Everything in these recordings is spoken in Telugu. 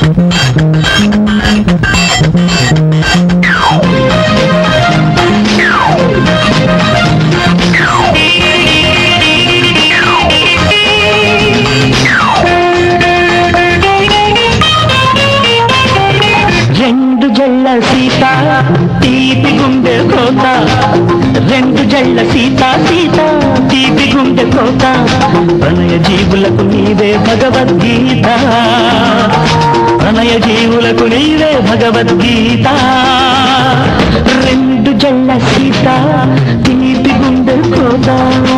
రెండు జళ్ళ సీత తీపి గుండె కోత రెండు జళ్ళ సీత సీత తీపి గుండె కోత ప్రణయ జీవులకు నీవే భగవద్గీత ప్రణయ జీవులకు నీవే భగవద్గీత రెండు జళ్ళ సీత తీపి గుండె కోత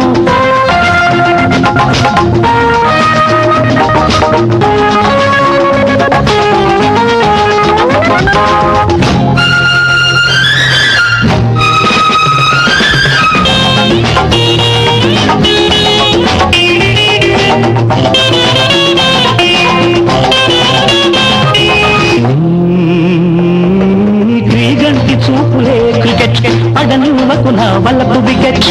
క్రీగంటి చూపులే క్రికెట్ అడనివ్వకు నా వల్లపు వికెట్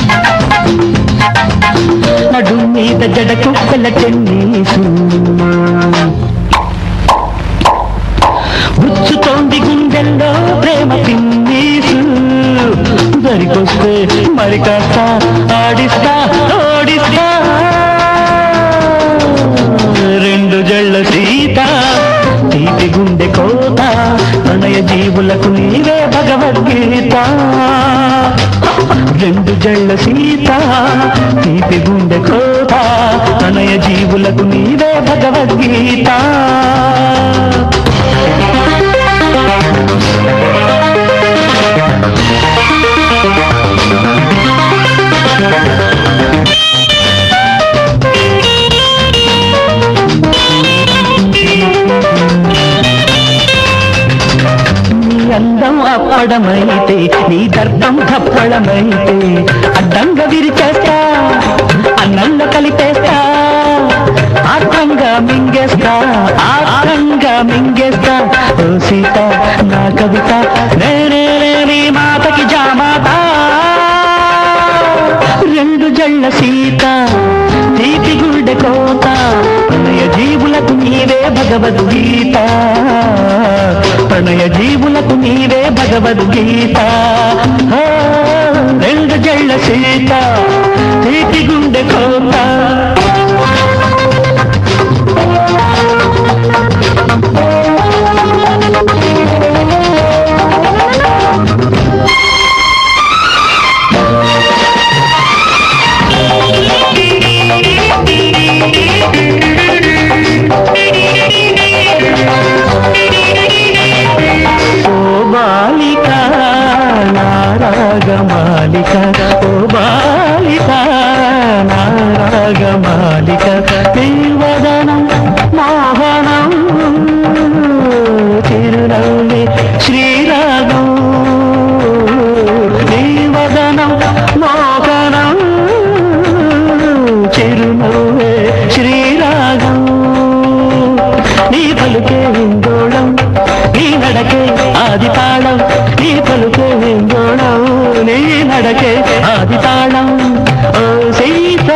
నడు మీద జడ కుక్కల టెన్నీసు గుచ్చుతోంది గుండెల్లో ప్రేమ పిన్నీసు దరికొస్తే మరి కాస్త ఆడిస్తా ఓడిస్తా రెండు జళ్ళ సీత తీపి గుండె కోత ప్రణయ జీవులకు నీవే భగవద్గీత రెండు జళ్ళ సీత తీపి గుండె కోత ప్రణయ జీవులకు నీవే భగవద్గీత నీ అందం అప్పడమైతే నీ దర్భం తప్పడమైతే అడ్డంగా విరిచేస్తా అన్నంలో కలిపేస్తా ఆత్రంగా మింగేస్తా ఆత్రంగా మింగేస్తా ఓ సీత నా కవిత నేనే నీ మాతకి జామాత రెండు జళ్ళ సీత తీపి గుండె కోత ప్రణయ జీవులకు నీవే భగవద్గీత ప్రణయ జీవులకు నీవే భగవద్గీత ఆ, రెండు జళ్ళ సీత తీపి గుండె కోత ఓ బాలిక నారాగమాలిక ఓ బాలిక నారాగమాలిక తీవదనం మోహనం తిరునవ్వి శ్రీరాగం నీవదనం మోహనం చిరునవ్వే శ్రీరాగం నీ పలుకే ఇందోళం నీ నడకే ఆది తాళం నీ పలుకే ఇందోళం నీ నడకే ఆది తాళం ఓ సీత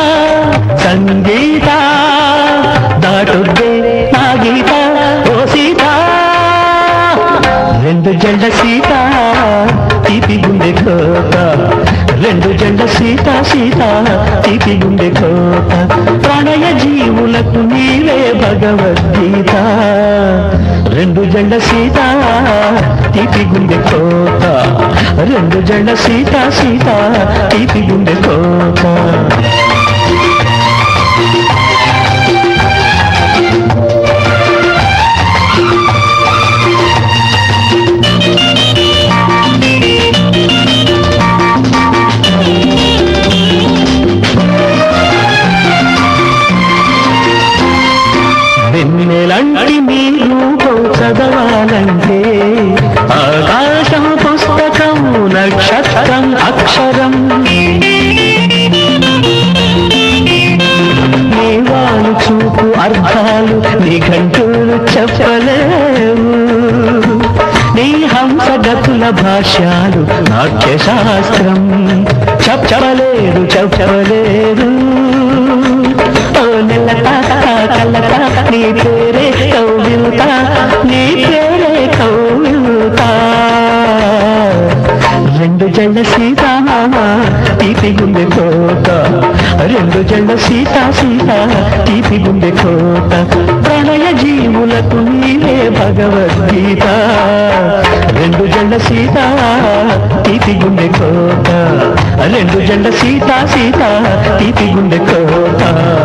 సంగీత దాటుద్దే నా గీత ఓ సీత రెండు జెండ సీత తీపి గుండె కోత రెండు జెండ సీత సీత తీపి గుండె కోత ప్రణయ జీవులకు నీవే భగవద్గీత రెండు జెండ సీత తీపి గుండె కోత రెండు జెండ సీత సీత తీపి గుండె కోత వెన్నెలంటి మీరు చదవాలంటే ఆకాశం పుస్తకం నక్షత్రం అక్షరం నీవాలు చూపు అర్థాలు నిఘంటులు చెప్పలేవు నీ హంసగతుల భాష్యాలు నాట్యశాస్త్రం చెప్పలేదు చెప్పలేదు ఓ నెల కలత కలత నీ పేరే కౌగిల్త నీ పేరే కౌగిల్త రెండు జళ్ళ సీత తీపి గుండె కోట రెండు జళ్ళ సీత సీత తీపి గుండె కోట ప్రణయ జీవులకు నీవే భగవద్గీత రెండు జళ్ళ సీత తీపి గుండె కోట రెండు జళ్ళ సీత సీత తీపి గుండె కోట